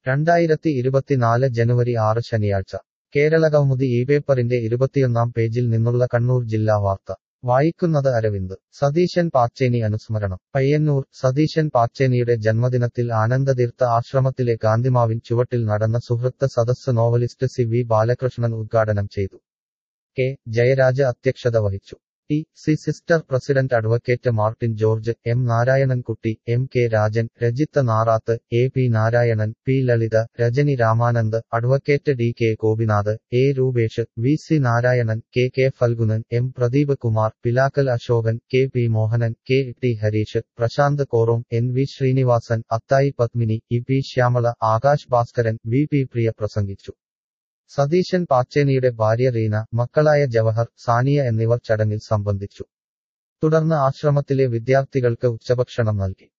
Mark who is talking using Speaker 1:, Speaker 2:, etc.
Speaker 1: രണ്ടായിരത്തി ഇരുപത്തിനാല് ജനുവരി ആറ് ശനിയാഴ്ച കേരളകൗമുദി ഈ പേപ്പറിന്റെ ഇരുപത്തിയൊന്നാം പേജിൽ നിന്നുള്ള കണ്ണൂർ ജില്ലാ വാർത്ത വായിക്കുന്നത് അരവിന്ദ് സതീശൻ പാച്ചേനി അനുസ്മരണം പയ്യന്നൂർ സതീശൻ പാച്ചേനിയുടെ ജന്മദിനത്തിൽ ആനന്ദതീർത്ഥ ആശ്രമത്തിലെ ഗാന്ധിമാവിൻ ചുവട്ടിൽ നടന്ന സുഹൃത്ത് സദസ്സ് നോവലിസ്റ്റ് സി വി ബാലകൃഷ്ണൻ ഉദ്ഘാടനം ചെയ്തു കെ ജയരാജ അധ്യക്ഷത വഹിച്ചു T C sister president advocate Martin George M Narayanankutty M K Rajan Rajitha Narath A P Narayanan P Lalitha Rajani Ramanand advocate D K Gopinath A Rupesh V C Narayanan K K Phalgunan M Pradeep Kumar Pilakkal Ashokan K P Mohanan K T Harish Prashanth Korom N V Srinivasan Athayi Padmini E P Shyamala Akash Bhaskaran V P Priya പ്രസംഗിച്ചു സതീശൻ പാച്ചേനിയുടെ ഭാര്യ റീന മക്കളായ ജവഹർ സാനിയ എന്നിവർ ചടങ്ങിൽ സംബന്ധിച്ചു തുടർന്ന് ആശ്രമത്തിലെ വിദ്യാർത്ഥികൾക്ക് ഉച്ചഭക്ഷണം നൽകി